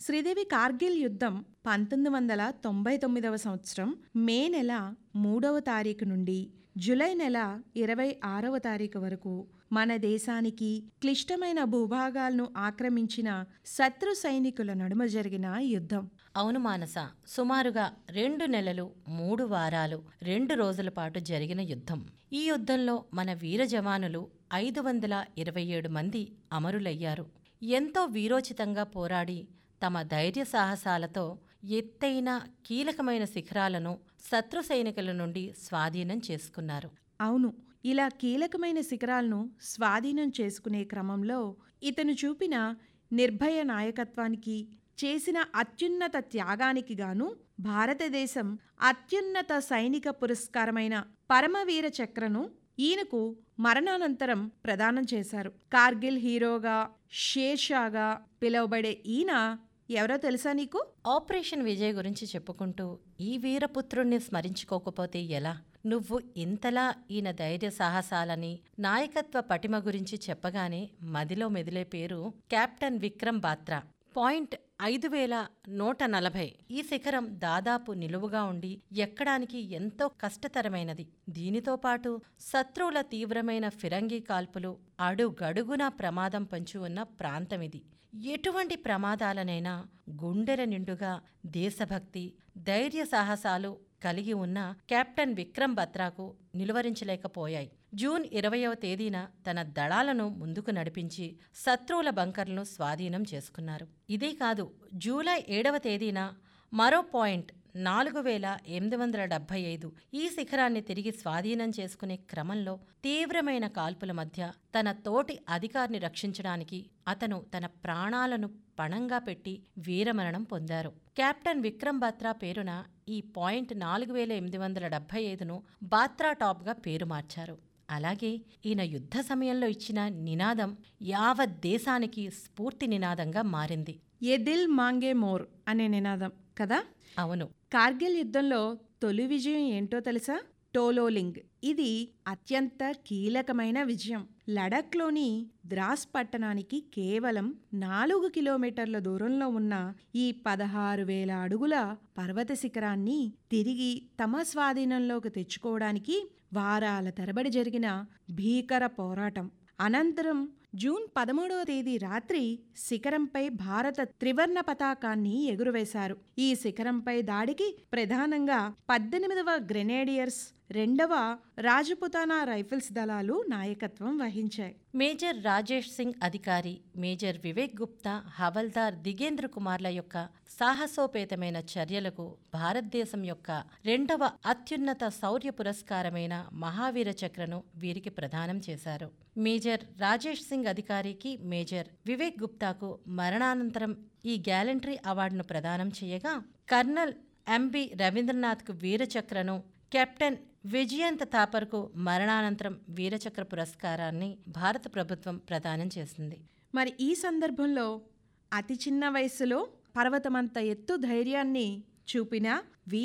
శ్రీదేవి కార్గిల్ యుద్ధం పంతొమ్మిది వందల తొంభై తొమ్మిదవ సంవత్సరం మే నెల మూడవ తారీఖు నుండి జూలై నెల ఇరవై ఆరవ తారీఖు వరకు మన దేశానికి క్లిష్టమైన భూభాగాలను ఆక్రమించిన శత్రు సైనికుల నడుమ జరిగిన యుద్ధం అవును మానస సుమారుగా రెండు నెలలు మూడు వారాలు రెండు రోజుల పాటు జరిగిన యుద్ధం ఈ యుద్ధంలో మన వీర జవానులు ఐదు వందల ఇరవై ఏడు మంది అమరులయ్యారు ఎంతో వీరోచితంగా పోరాడి తమ ధైర్య సాహసాలతో ఎత్తైన కీలకమైన శిఖరాలను శత్రు సైనికుల నుండి స్వాధీనం చేసుకున్నారు అవును ఇలా కీలకమైన శిఖరాలను స్వాధీనం చేసుకునే క్రమంలో ఇతను చూపిన నిర్భయ నాయకత్వానికి చేసిన అత్యున్నత త్యాగానికి గాను భారతదేశం అత్యున్నత సైనిక పురస్కారమైన పరమవీర చక్రను ఈయనకు మరణానంతరం ప్రదానం చేశారు కార్గిల్ హీరోగా షేర్షాగా పిలువబడే ఈయన ఎవరో తెలుసా నీకు ఆపరేషన్ విజయ్ గురించి చెప్పుకుంటూ ఈ వీరపుత్రుణ్ణి స్మరించుకోకపోతే ఎలా నువ్వు ఇంతలా ఈయన ధైర్య సాహసాలని నాయకత్వ పటిమ గురించి చెప్పగానే మదిలో మెదిలే పేరు కెప్టెన్ విక్రమ్ బాత్రా పాయింట్ ఐదు వేల నూట నలభై ఈ శిఖరం దాదాపు నిలువుగా ఉండి ఎక్కడానికి ఎంతో కష్టతరమైనది దీనితో పాటు శత్రువుల తీవ్రమైన ఫిరంగి కాల్పులు అడుగడుగునా ప్రమాదం పంచి ఉన్న ప్రాంతమిది ఎటువంటి ప్రమాదాలనైనా గుండెల నిండుగా దేశభక్తి ధైర్య సాహసాలు కలిగి ఉన్న కెప్టెన్ విక్రమ్ బత్రాకు నిలువరించలేకపోయాయి జూన్ ఇరవయవ తేదీన తన దళాలను ముందుకు నడిపించి శత్రువుల బంకర్లను స్వాధీనం చేసుకున్నారు ఇదే కాదు జూలై ఏడవ తేదీన మరో పాయింట్ నాలుగు వేల ఎనిమిది వందల డెబ్బై ఐదు ఈ శిఖరాన్ని తిరిగి స్వాధీనం చేసుకునే క్రమంలో తీవ్రమైన కాల్పుల మధ్య తన తోటి అధికారిని రక్షించడానికి అతను తన ప్రాణాలను పణంగా పెట్టి వీరమరణం పొందారు కెప్టెన్ విక్రమ్ బాత్రా పేరున ఈ పాయింట్ నాలుగు వేల ఎనిమిది వందల డెబ్బై ఐదును బాత్రా టాప్గా పేరు మార్చారు అలాగే ఈయన యుద్ధ సమయంలో ఇచ్చిన నినాదం యావత్ దేశానికి స్ఫూర్తి నినాదంగా మారింది ఏ దిల్ మాంగే మోర్ అనే నినాదం కదా అవును కార్గిల్ యుద్ధంలో తొలి విజయం ఏంటో తెలుసా టోలోలింగ్ ఇది అత్యంత కీలకమైన విజయం లడఖ్లోని ద్రాస్ పట్టణానికి కేవలం నాలుగు కిలోమీటర్ల దూరంలో ఉన్న ఈ పదహారు వేల అడుగుల పర్వత శిఖరాన్ని తిరిగి తమ స్వాధీనంలోకి తెచ్చుకోవడానికి వారాల తరబడి జరిగిన భీకర పోరాటం అనంతరం జూన్ పదమూడవ తేదీ రాత్రి శిఖరంపై భారత త్రివర్ణ పతాకాన్ని ఎగురవేశారు ఈ శిఖరంపై దాడికి ప్రధానంగా పద్దెనిమిదవ గ్రెనేడియర్స్ రెండవ రాజపుతానా రైఫిల్స్ దళాలు నాయకత్వం వహించాయి మేజర్ రాజేష్ సింగ్ అధికారి మేజర్ వివేక్ గుప్తా హవల్దార్ దిగేంద్ర కుమార్ల యొక్క సాహసోపేతమైన చర్యలకు భారతదేశం యొక్క రెండవ అత్యున్నత శౌర్య పురస్కారమైన మహావీర చక్రను వీరికి ప్రదానం చేశారు మేజర్ రాజేష్ సింగ్ అధికారికి మేజర్ వివేక్ గుప్తాకు మరణానంతరం ఈ గ్యాలంటరీ అవార్డును ప్రదానం చేయగా కర్నల్ ఎంబి రవీంద్రనాథ్కు వీరచక్రను కెప్టెన్ విజయంత్ థాపర్కు మరణానంతరం వీరచక్ర పురస్కారాన్ని భారత ప్రభుత్వం ప్రదానం చేసింది మరి ఈ సందర్భంలో అతి చిన్న వయసులో పర్వతమంత ఎత్తు ధైర్యాన్ని చూపిన